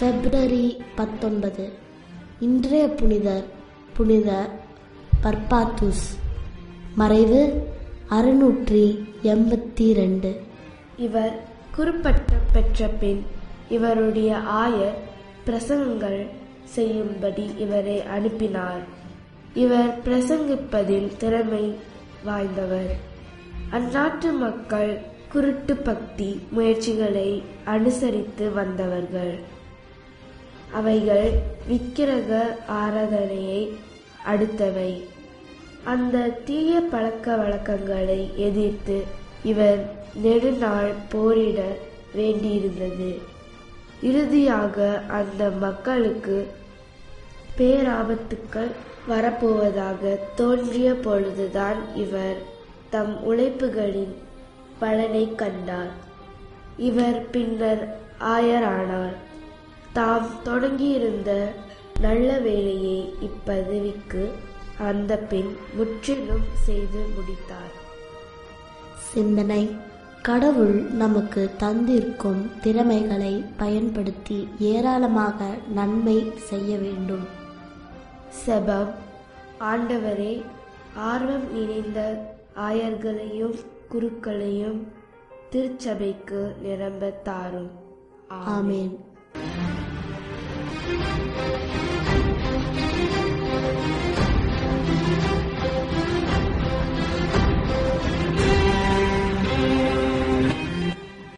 பிப்ரவரி பத்தொன்பது இன்றைய புனிதர் புனித பர்பாத்துஸ் மறைவு அறுநூற்றி எண்பத்தி ரெண்டு இவர் குறுப்பட்டம் பெற்ற பின் இவருடைய ஆயர் பிரசங்கங்கள் செய்யும்படி இவரை அனுப்பினார் இவர் பிரசங்கிப்பதில் திறமை வாய்ந்தவர் அந்நாட்டு மக்கள் குருட்டு பக்தி முயற்சிகளை அனுசரித்து வந்தவர்கள் அவைகள் விக்கிரக ஆராதனையை அடுத்தவை அந்த தீய பழக்க வழக்கங்களை எதிர்த்து இவர் நெடுநாள் போரிட வேண்டியிருந்தது இறுதியாக அந்த மக்களுக்கு பேராபத்துக்கள் வரப்போவதாக தோன்றிய பொழுதுதான் இவர் தம் உழைப்புகளின் பலனை கண்டார் இவர் பின்னர் ஆயரானார் தாம் தொடங்கியிருந்த நல்ல வேலையை இப்பதவிக்கு அந்த பின் முற்றிலும் செய்து முடித்தார் சிந்தனை கடவுள் நமக்கு தந்திருக்கும் திறமைகளை பயன்படுத்தி ஏராளமாக நன்மை செய்ய வேண்டும் செபம் ஆண்டவரே ஆர்வம் இணைந்த ஆயர்களையும் குருக்களையும் திருச்சபைக்கு நிரம்ப தாரும் ஆமேன்